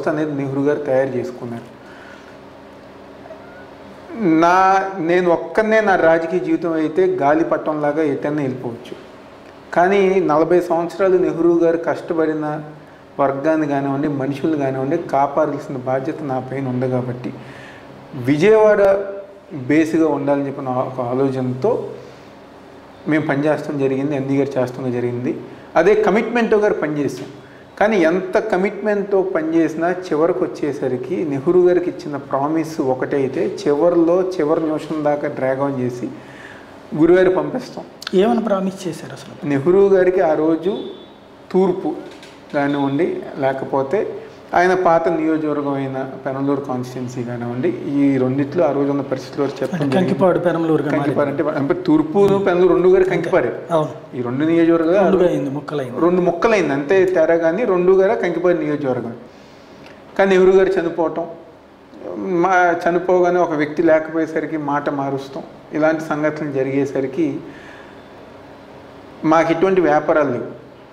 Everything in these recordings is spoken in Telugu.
అనేది నెహ్రూ గారు తయారు చేసుకున్నారు నా నేను ఒక్కనే నా రాజకీయ జీవితం అయితే గాలిపట్టంలాగా ఎటన్నా వెళ్ళిపోవచ్చు కానీ నలభై సంవత్సరాలు నెహ్రూ గారు కష్టపడిన వర్గాన్ని కానివ్వండి మనుషులు కానివ్వండి కాపాడాల్సిన బాధ్యత నా పైన ఉంది కాబట్టి విజయవాడ బేస్గా ఉండాలని చెప్పిన ఒక ఆలోచనతో మేము పనిచేస్తాం జరిగింది ఎన్డీ గారు చేస్తాం జరిగింది అదే కమిట్మెంట్తో గారు పనిచేస్తాం కానీ ఎంత కమిట్మెంట్తో పనిచేసినా చివరికి వచ్చేసరికి నెహ్రూ గారికి ఇచ్చిన ప్రామిస్ ఒకటైతే చివరిలో చివరి నిమిషం దాకా డ్రాగ్ ఆన్ చేసి గురుగారు పంపిస్తాం ఏమని ప్రామిస్ చేశారు అసలు నెహ్రూ గారికి ఆ రోజు తూర్పు కానివ్వండి లేకపోతే ఆయన పాత నియోజకవర్గం అయిన పెనలూరు కాన్స్టిట్యున్సీ కానివ్వండి ఈ రెండిట్లో ఆ రోజు ఉన్న పరిస్థితుల్లో అంటే చెప్పడం జరిగింది. కంకిపాడు పెరంలూరుగా మారింది కంకిపారు అంటే అంటే తూర్పు పెనలూరు రెండు గారు కంకిపారే అవును ఈ రెండు నియోజకవర్గాలు రెండుగా అయింది ముక్కలైంది రెండు ముక్కలైంది అంతే తేడా కానీ రెండు గారు కంకిపారు నియోజకవర్గం కానీ నెహ్రూ గారు చనిపోవటం మా చనిపోగానే ఒక వ్యక్తి లేకపోయేసరికి మాట మారుస్తాం ఇలాంటి సంఘటనలు జరిగేసరికి మాకు ఇటువంటి వ్యాపారాలు లేవు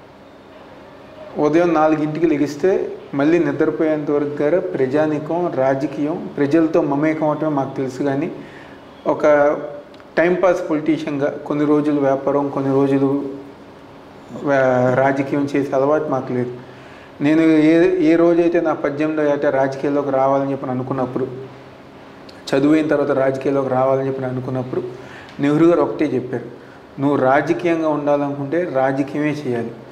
ఉదయం నాలుగింటికి లెగిస్తే మళ్ళీ నిద్రపోయేంత వరకు గారు ప్రజానికం రాజకీయం ప్రజలతో మమేకం అవటమే మాకు తెలుసు కానీ ఒక టైంపాస్ పొలిటీషియన్గా కొన్ని రోజులు వ్యాపారం కొన్ని రోజులు వా- రాజకీయం చేసే అలవాటు మాకు లేదు నేను ఏ ఏ రోజైతే నా పద్దెనిమిదో ఏట రాజకీయాల్లోకి రావాలని చెప్పి అనుకున్నప్పుడు చదువైన తర్వాత రాజకీయాల్లోకి రావాలని చెప్పి అనుకున్నప్పుడు నెహ్రూ గారు ఒకటే చెప్పారు నువ్వు రాజకీయంగా ఉండాలనుకుంటే రాజకీయమే చేయాలి